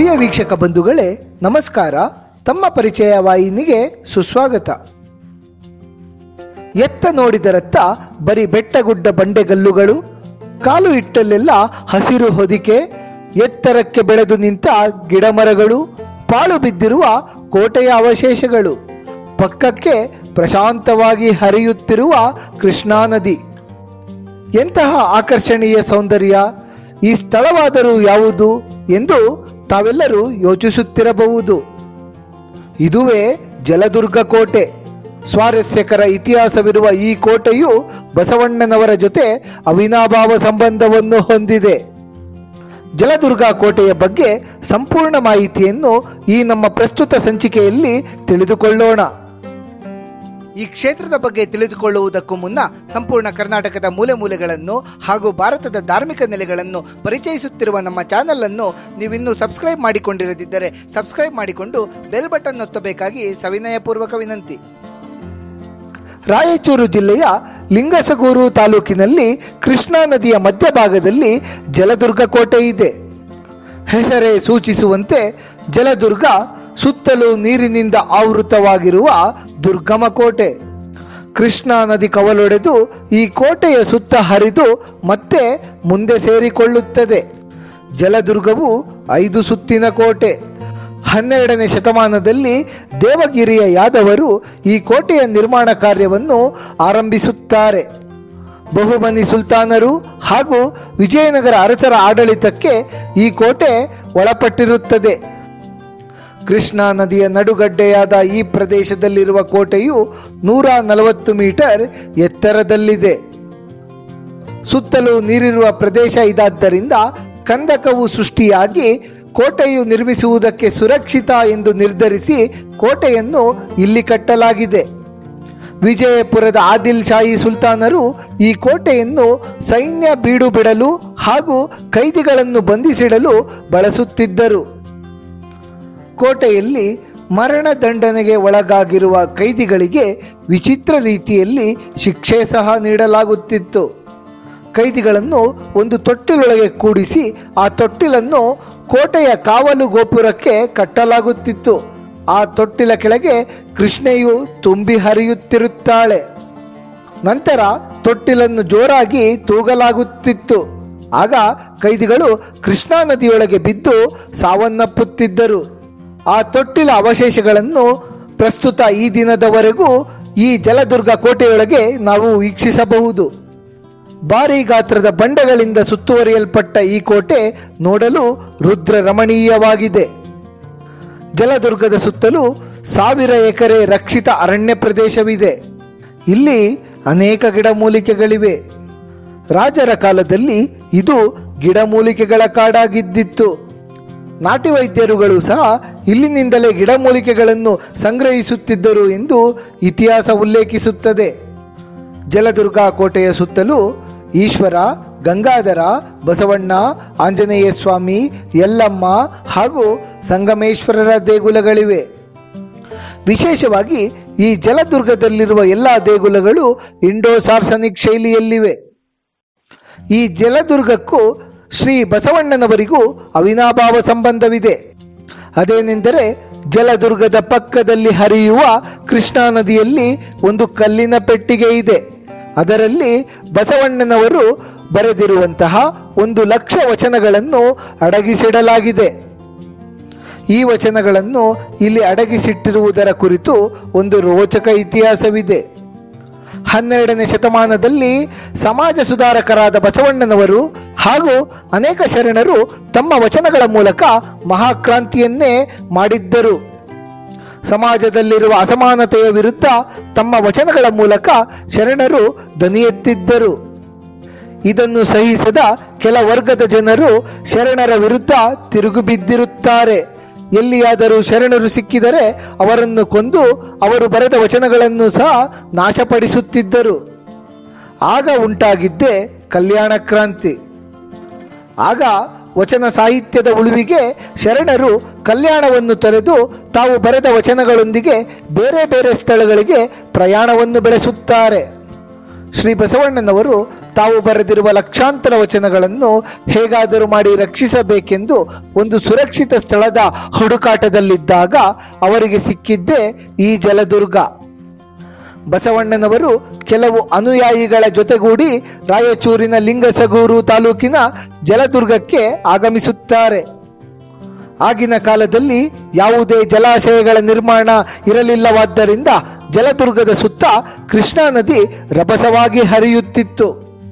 ಪ್ರಿಯ ವೀಕ್ಷಕ ಬಂಧುಗಳೇ ನಮಸ್ಕಾರ ತಮ್ಮ ಪರಿಚಯ ವಾಹಿನಿಗೆ ಸುಸ್ವಾಗತ ಎತ್ತ ನೋಡಿದರತ್ತ ಬರೀ ಬೆಟ್ಟಗುಡ್ಡ ಬಂಡೆಗಲ್ಲುಗಳು ಕಾಲು ಇಟ್ಟಲ್ಲೆಲ್ಲ ಹಸಿರು ಹೊದಿಕೆ ಎತ್ತರಕ್ಕೆ ಬೆಳೆದು ನಿಂತ ಗಿಡಮರಗಳು ಪಾಳು ಬಿದ್ದಿರುವ ಕೋಟೆಯ ಅವಶೇಷಗಳು ಪಕ್ಕಕ್ಕೆ ಪ್ರಶಾಂತವಾಗಿ ಹರಿಯುತ್ತಿರುವ ಕೃಷ್ಣಾ ನದಿ ಎಂತಹ ಆಕರ್ಷಣೀಯ ಸೌಂದರ್ಯ ಈ ಸ್ಥಳವಾದರೂ ಯಾವುದು ಎಂದು ತಾವೆಲ್ಲರೂ ಯೋಚಿಸುತ್ತಿರಬಹುದು ಇದುವೇ ಜಲದುರ್ಗ ಕೋಟೆ ಸ್ವಾರಸ್ಯಕರ ಇತಿಹಾಸವಿರುವ ಈ ಕೋಟೆಯು ಬಸವಣ್ಣನವರ ಜೊತೆ ಅವಿನಾಭಾವ ಸಂಬಂಧವನ್ನು ಹೊಂದಿದೆ ಜಲದುರ್ಗ ಕೋಟೆಯ ಬಗ್ಗೆ ಸಂಪೂರ್ಣ ಮಾಹಿತಿಯನ್ನು ಈ ನಮ್ಮ ಪ್ರಸ್ತುತ ಸಂಚಿಕೆಯಲ್ಲಿ ತಿಳಿದುಕೊಳ್ಳೋಣ ಈ ಕ್ಷೇತ್ರದ ಬಗ್ಗೆ ತಿಳಿದುಕೊಳ್ಳುವುದಕ್ಕೂ ಮುನ್ನ ಸಂಪೂರ್ಣ ಕರ್ನಾಟಕದ ಮೂಲೆ ಮೂಲೆಗಳನ್ನು ಹಾಗೂ ಭಾರತದ ಧಾರ್ಮಿಕ ನೆಲೆಗಳನ್ನು ಪರಿಚಯಿಸುತ್ತಿರುವ ನಮ್ಮ ಚಾನೆಲ್ ಅನ್ನು ನೀವಿನ್ನೂ ಸಬ್ಸ್ಕ್ರೈಬ್ ಮಾಡಿಕೊಂಡಿರದಿದ್ದರೆ ಸಬ್ಸ್ಕ್ರೈಬ್ ಮಾಡಿಕೊಂಡು ಬೆಲ್ ಬಟನ್ ಒತ್ತಬೇಕಾಗಿ ಸವಿನಯಪೂರ್ವಕ ವಿನಂತಿ ರಾಯಚೂರು ಜಿಲ್ಲೆಯ ಲಿಂಗಸಗೂರು ತಾಲೂಕಿನಲ್ಲಿ ಕೃಷ್ಣಾ ನದಿಯ ಮಧ್ಯಭಾಗದಲ್ಲಿ ಜಲದುರ್ಗ ಕೋಟೆ ಇದೆ ಹೆಸರೇ ಸೂಚಿಸುವಂತೆ ಜಲದುರ್ಗ ಸುತ್ತಲೂ ನೀರಿನಿಂದ ಆವೃತವಾಗಿರುವ ದುರ್ಗಮ ಕೋಟೆ ಕೃಷ್ಣಾ ನದಿ ಕವಲೊಡೆದು ಈ ಕೋಟೆಯ ಸುತ್ತ ಹರಿದು ಮತ್ತೆ ಮುಂದೆ ಸೇರಿಕೊಳ್ಳುತ್ತದೆ ಜಲದುರ್ಗವು ಐದು ಸುತ್ತಿನ ಕೋಟೆ ಹನ್ನೆರಡನೇ ಶತಮಾನದಲ್ಲಿ ದೇವಗಿರಿಯ ಯಾದವರು ಈ ಕೋಟೆಯ ನಿರ್ಮಾಣ ಕಾರ್ಯವನ್ನು ಆರಂಭಿಸುತ್ತಾರೆ ಬಹುಮನಿ ಸುಲ್ತಾನರು ಹಾಗೂ ವಿಜಯನಗರ ಅರಸರ ಆಡಳಿತಕ್ಕೆ ಈ ಕೋಟೆ ಒಳಪಟ್ಟಿರುತ್ತದೆ ಕೃಷ್ಣಾ ನದಿಯ ನಡುಗಡ್ಡೆಯಾದ ಈ ಪ್ರದೇಶದಲ್ಲಿರುವ ಕೋಟೆಯು ನೂರ ನಲವತ್ತು ಮೀಟರ್ ಎತ್ತರದಲ್ಲಿದೆ ಸುತ್ತಲೂ ನೀರಿರುವ ಪ್ರದೇಶ ಇದಾದ್ದರಿಂದ ಕಂದಕವು ಸೃಷ್ಟಿಯಾಗಿ ಕೋಟೆಯು ನಿರ್ಮಿಸುವುದಕ್ಕೆ ಸುರಕ್ಷಿತ ಎಂದು ನಿರ್ಧರಿಸಿ ಕೋಟೆಯನ್ನು ಇಲ್ಲಿ ಕಟ್ಟಲಾಗಿದೆ ವಿಜಯಪುರದ ಆದಿಲ್ ಶಾಹಿ ಸುಲ್ತಾನರು ಈ ಕೋಟೆಯನ್ನು ಸೈನ್ಯ ಬೀಡು ಬಿಡಲು ಹಾಗೂ ಕೈದಿಗಳನ್ನು ಬಂಧಿಸಿಡಲು ಬಳಸುತ್ತಿದ್ದರು ಕೋಟೆಯಲ್ಲಿ ಮರಣ ದಂಡನೆಗೆ ಒಳಗಾಗಿರುವ ಕೈದಿಗಳಿಗೆ ವಿಚಿತ್ರ ರೀತಿಯಲ್ಲಿ ಶಿಕ್ಷೆ ಸಹ ನೀಡಲಾಗುತ್ತಿತ್ತು ಕೈದಿಗಳನ್ನು ಒಂದು ತೊಟ್ಟಿಲೊಳಗೆ ಕೂಡಿಸಿ ಆ ತೊಟ್ಟಿಲನ್ನು ಕೋಟೆಯ ಕಾವಲು ಗೋಪುರಕ್ಕೆ ಕಟ್ಟಲಾಗುತ್ತಿತ್ತು ಆ ತೊಟ್ಟಿಲ ಕೆಳಗೆ ಕೃಷ್ಣೆಯು ತುಂಬಿ ಹರಿಯುತ್ತಿರುತ್ತಾಳೆ ನಂತರ ತೊಟ್ಟಿಲನ್ನು ಜೋರಾಗಿ ತೂಗಲಾಗುತ್ತಿತ್ತು ಆಗ ಕೈದಿಗಳು ಕೃಷ್ಣಾ ನದಿಯೊಳಗೆ ಬಿದ್ದು ಸಾವನ್ನಪ್ಪುತ್ತಿದ್ದರು ಆ ತೊಟ್ಟಿಲ ಅವಶೇಷಗಳನ್ನು ಪ್ರಸ್ತುತ ಈ ದಿನದವರೆಗೂ ಈ ಜಲದುರ್ಗ ಕೋಟೆಯೊಳಗೆ ನಾವು ವೀಕ್ಷಿಸಬಹುದು ಭಾರಿ ಗಾತ್ರದ ಬಂಡೆಗಳಿಂದ ಸುತ್ತುವರಿಯಲ್ಪಟ್ಟ ಈ ಕೋಟೆ ನೋಡಲು ರುದ್ರ ರಮಣೀಯವಾಗಿದೆ ಜಲದುರ್ಗದ ಸುತ್ತಲೂ ಸಾವಿರ ಎಕರೆ ರಕ್ಷಿತ ಅರಣ್ಯ ಪ್ರದೇಶವಿದೆ ಇಲ್ಲಿ ಅನೇಕ ಗಿಡಮೂಲಿಕೆಗಳಿವೆ ರಾಜರ ಕಾಲದಲ್ಲಿ ಇದು ಗಿಡಮೂಲಿಕೆಗಳ ಕಾಡಾಗಿದ್ದಿತ್ತು ನಾಟಿ ವೈದ್ಯರುಗಳು ಸಹ ಇಲ್ಲಿನಿಂದಲೇ ಗಿಡಮೂಲಿಕೆಗಳನ್ನು ಸಂಗ್ರಹಿಸುತ್ತಿದ್ದರು ಎಂದು ಇತಿಹಾಸ ಉಲ್ಲೇಖಿಸುತ್ತದೆ ಜಲದುರ್ಗ ಕೋಟೆಯ ಸುತ್ತಲೂ ಈಶ್ವರ ಗಂಗಾಧರ ಬಸವಣ್ಣ ಆಂಜನೇಯ ಸ್ವಾಮಿ ಯಲ್ಲಮ್ಮ ಹಾಗೂ ಸಂಗಮೇಶ್ವರರ ದೇಗುಲಗಳಿವೆ ವಿಶೇಷವಾಗಿ ಈ ಜಲದುರ್ಗದಲ್ಲಿರುವ ಎಲ್ಲ ದೇಗುಲಗಳು ಇಂಡೋ ಸಾರ್ಸನಿಕ್ ಶೈಲಿಯಲ್ಲಿವೆ ಈ ಜಲದುರ್ಗಕ್ಕೂ ಶ್ರೀ ಬಸವಣ್ಣನವರಿಗೂ ಅವಿನಾಭಾವ ಸಂಬಂಧವಿದೆ ಅದೇನೆಂದರೆ ಜಲದುರ್ಗದ ಪಕ್ಕದಲ್ಲಿ ಹರಿಯುವ ಕೃಷ್ಣಾ ನದಿಯಲ್ಲಿ ಒಂದು ಕಲ್ಲಿನ ಪೆಟ್ಟಿಗೆ ಇದೆ ಅದರಲ್ಲಿ ಬಸವಣ್ಣನವರು ಬರೆದಿರುವಂತಹ ಒಂದು ಲಕ್ಷ ವಚನಗಳನ್ನು ಅಡಗಿಸಿಡಲಾಗಿದೆ ಈ ವಚನಗಳನ್ನು ಇಲ್ಲಿ ಅಡಗಿಸಿಟ್ಟಿರುವುದರ ಕುರಿತು ಒಂದು ರೋಚಕ ಇತಿಹಾಸವಿದೆ ಹನ್ನೆರಡನೇ ಶತಮಾನದಲ್ಲಿ ಸಮಾಜ ಸುಧಾರಕರಾದ ಬಸವಣ್ಣನವರು ಹಾಗೂ ಅನೇಕ ಶರಣರು ತಮ್ಮ ವಚನಗಳ ಮೂಲಕ ಮಹಾಕ್ರಾಂತಿಯನ್ನೇ ಮಾಡಿದ್ದರು ಸಮಾಜದಲ್ಲಿರುವ ಅಸಮಾನತೆಯ ವಿರುದ್ಧ ತಮ್ಮ ವಚನಗಳ ಮೂಲಕ ಶರಣರು ದನಿ ಎತ್ತಿದ್ದರು ಇದನ್ನು ಸಹಿಸದ ಕೆಲ ವರ್ಗದ ಜನರು ಶರಣರ ವಿರುದ್ಧ ತಿರುಗು ಬಿದ್ದಿರುತ್ತಾರೆ ಎಲ್ಲಿಯಾದರೂ ಶರಣರು ಸಿಕ್ಕಿದರೆ ಅವರನ್ನು ಕೊಂದು ಅವರು ಬರೆದ ವಚನಗಳನ್ನು ಸಹ ನಾಶಪಡಿಸುತ್ತಿದ್ದರು ಆಗ ಉಂಟಾಗಿದ್ದೇ ಕಲ್ಯಾಣ ಕ್ರಾಂತಿ ಆಗ ವಚನ ಸಾಹಿತ್ಯದ ಉಳುವಿಗೆ ಶರಣರು ಕಲ್ಯಾಣವನ್ನು ತೊರೆದು ತಾವು ಬರೆದ ವಚನಗಳೊಂದಿಗೆ ಬೇರೆ ಬೇರೆ ಸ್ಥಳಗಳಿಗೆ ಪ್ರಯಾಣವನ್ನು ಬೆಳೆಸುತ್ತಾರೆ ಶ್ರೀ ಬಸವಣ್ಣನವರು ತಾವು ಬರೆದಿರುವ ಲಕ್ಷಾಂತರ ವಚನಗಳನ್ನು ಹೇಗಾದರೂ ಮಾಡಿ ರಕ್ಷಿಸಬೇಕೆಂದು ಒಂದು ಸುರಕ್ಷಿತ ಸ್ಥಳದ ಹುಡುಕಾಟದಲ್ಲಿದ್ದಾಗ ಅವರಿಗೆ ಸಿಕ್ಕಿದ್ದೇ ಈ ಜಲದುರ್ಗ ಬಸವಣ್ಣನವರು ಕೆಲವು ಅನುಯಾಯಿಗಳ ಜೊತೆಗೂಡಿ ರಾಯಚೂರಿನ ಲಿಂಗಸಗೂರು ತಾಲೂಕಿನ ಜಲದುರ್ಗಕ್ಕೆ ಆಗಮಿಸುತ್ತಾರೆ ಆಗಿನ ಕಾಲದಲ್ಲಿ ಯಾವುದೇ ಜಲಾಶಯಗಳ ನಿರ್ಮಾಣ ಇರಲಿಲ್ಲವಾದ್ದರಿಂದ ಜಲದುರ್ಗದ ಸುತ್ತ ಕೃಷ್ಣಾ ನದಿ ರಭಸವಾಗಿ ಹರಿಯುತ್ತಿತ್ತು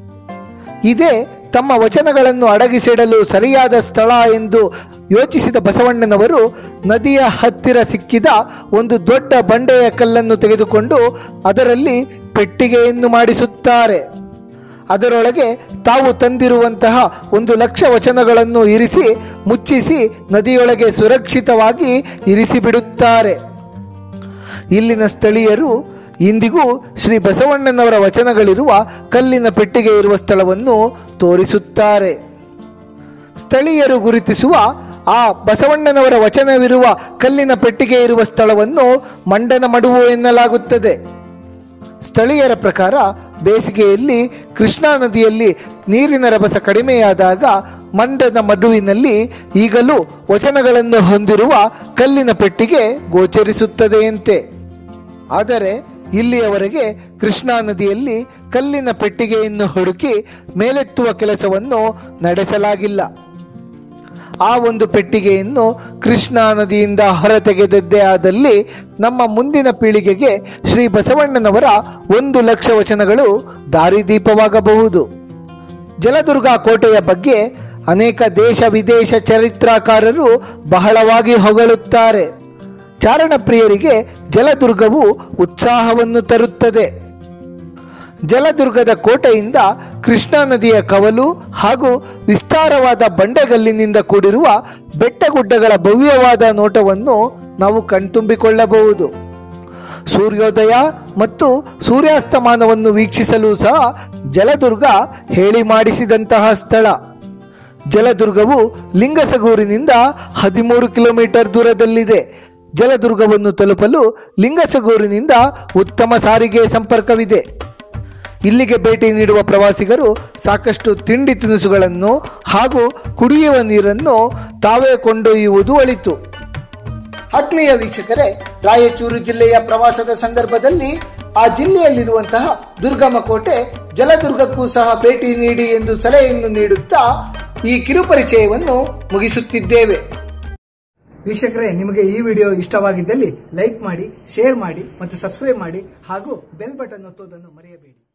ಇದೇ ತಮ್ಮ ವಚನಗಳನ್ನು ಅಡಗಿಸಿಡಲು ಸರಿಯಾದ ಸ್ಥಳ ಎಂದು ಯೋಚಿಸಿದ ಬಸವಣ್ಣನವರು ನದಿಯ ಹತ್ತಿರ ಸಿಕ್ಕಿದ ಒಂದು ದೊಡ್ಡ ಬಂಡೆಯ ಕಲ್ಲನ್ನು ತೆಗೆದುಕೊಂಡು ಅದರಲ್ಲಿ ಪೆಟ್ಟಿಗೆಯನ್ನು ಮಾಡಿಸುತ್ತಾರೆ ಅದರೊಳಗೆ ತಾವು ತಂದಿರುವಂತಹ ಒಂದು ಲಕ್ಷ ವಚನಗಳನ್ನು ಇರಿಸಿ ಮುಚ್ಚಿಸಿ ನದಿಯೊಳಗೆ ಸುರಕ್ಷಿತವಾಗಿ ಇರಿಸಿಬಿಡುತ್ತಾರೆ ಇಲ್ಲಿನ ಸ್ಥಳೀಯರು ಇಂದಿಗೂ ಶ್ರೀ ಬಸವಣ್ಣನವರ ವಚನಗಳಿರುವ ಕಲ್ಲಿನ ಪೆಟ್ಟಿಗೆ ಇರುವ ಸ್ಥಳವನ್ನು ತೋರಿಸುತ್ತಾರೆ ಸ್ಥಳೀಯರು ಗುರುತಿಸುವ ಆ ಬಸವಣ್ಣನವರ ವಚನವಿರುವ ಕಲ್ಲಿನ ಪೆಟ್ಟಿಗೆ ಇರುವ ಸ್ಥಳವನ್ನು ಮಂಡನ ಮಡುವು ಎನ್ನಲಾಗುತ್ತದೆ ಸ್ಥಳೀಯರ ಪ್ರಕಾರ ಬೇಸಿಗೆಯಲ್ಲಿ ಕೃಷ್ಣಾ ನದಿಯಲ್ಲಿ ನೀರಿನ ರಭಸ ಕಡಿಮೆಯಾದಾಗ ಮಂಡನ ಮಡುವಿನಲ್ಲಿ ಈಗಲೂ ವಚನಗಳನ್ನು ಹೊಂದಿರುವ ಕಲ್ಲಿನ ಪೆಟ್ಟಿಗೆ ಗೋಚರಿಸುತ್ತದೆಯಂತೆ ಆದರೆ ಇಲ್ಲಿಯವರೆಗೆ ಕೃಷ್ಣಾ ನದಿಯಲ್ಲಿ ಕಲ್ಲಿನ ಪೆಟ್ಟಿಗೆಯನ್ನು ಹುಡುಕಿ ಮೇಲೆತ್ತುವ ಕೆಲಸವನ್ನು ನಡೆಸಲಾಗಿಲ್ಲ ಆ ಒಂದು ಪೆಟ್ಟಿಗೆಯನ್ನು ಕೃಷ್ಣಾ ನದಿಯಿಂದ ಹೊರತೆಗೆದದ್ದೇ ಆದಲ್ಲಿ ನಮ್ಮ ಮುಂದಿನ ಪೀಳಿಗೆಗೆ ಶ್ರೀ ಬಸವಣ್ಣನವರ ಒಂದು ಲಕ್ಷ ವಚನಗಳು ದಾರಿದೀಪವಾಗಬಹುದು ಜಲದುರ್ಗ ಕೋಟೆಯ ಬಗ್ಗೆ ಅನೇಕ ದೇಶ ವಿದೇಶ ಚರಿತ್ರಕಾರರು ಬಹಳವಾಗಿ ಹೊಗಳುತ್ತಾರೆ ಚಾರಣ ಪ್ರಿಯರಿಗೆ ಜಲದುರ್ಗವು ಉತ್ಸಾಹವನ್ನು ತರುತ್ತದೆ ಜಲದುರ್ಗದ ಕೋಟೆಯಿಂದ ಕೃಷ್ಣಾ ನದಿಯ ಕವಲು ಹಾಗೂ ವಿಸ್ತಾರವಾದ ಬಂಡೆಗಲ್ಲಿನಿಂದ ಕೂಡಿರುವ ಬೆಟ್ಟಗುಡ್ಡಗಳ ಭವ್ಯವಾದ ನೋಟವನ್ನು ನಾವು ಕಣ್ತುಂಬಿಕೊಳ್ಳಬಹುದು ಸೂರ್ಯೋದಯ ಮತ್ತು ಸೂರ್ಯಾಸ್ತಮಾನವನ್ನು ವೀಕ್ಷಿಸಲು ಸಹ ಜಲದುರ್ಗ ಹೇಳಿ ಮಾಡಿಸಿದಂತಹ ಸ್ಥಳ ಜಲದುರ್ಗವು ಲಿಂಗಸಗೂರಿನಿಂದ ಹದಿಮೂರು ಕಿಲೋಮೀಟರ್ ದೂರದಲ್ಲಿದೆ ಜಲದುರ್ಗವನ್ನು ತಲುಪಲು ಲಿಂಗಸಗೂರಿನಿಂದ ಉತ್ತಮ ಸಾರಿಗೆ ಸಂಪರ್ಕವಿದೆ ಇಲ್ಲಿಗೆ ಭೇಟಿ ನೀಡುವ ಪ್ರವಾಸಿಗರು ಸಾಕಷ್ಟು ತಿಂಡಿ ತಿನಿಸುಗಳನ್ನು ಹಾಗೂ ಕುಡಿಯುವ ನೀರನ್ನು ತಾವೇ ಕೊಂಡೊಯ್ಯುವುದು ಒಳಿತು ಆತ್ಮೀಯ ವೀಕ್ಷಕರೇ ರಾಯಚೂರು ಜಿಲ್ಲೆಯ ಪ್ರವಾಸದ ಸಂದರ್ಭದಲ್ಲಿ ಆ ಜಿಲ್ಲೆಯಲ್ಲಿರುವಂತಹ ದುರ್ಗಮ ಕೋಟೆ ಜಲದುರ್ಗಕ್ಕೂ ಸಹ ಭೇಟಿ ನೀಡಿ ಎಂದು ಸಲಹೆಯನ್ನು ನೀಡುತ್ತಾ ಈ ಕಿರುಪರಿಚಯವನ್ನು ಮುಗಿಸುತ್ತಿದ್ದೇವೆ ವೀಕ್ಷಕರೇ ನಿಮಗೆ ಈ ವಿಡಿಯೋ ಇಷ್ಟವಾಗಿದ್ದಲ್ಲಿ ಲೈಕ್ ಮಾಡಿ ಶೇರ್ ಮಾಡಿ ಮತ್ತು ಸಬ್ಸ್ಕ್ರೈಬ್ ಮಾಡಿ ಹಾಗೂ ಬೆಲ್ ಬಟನ್ ಒತ್ತುವುದನ್ನು ಮರೆಯಬೇಡಿ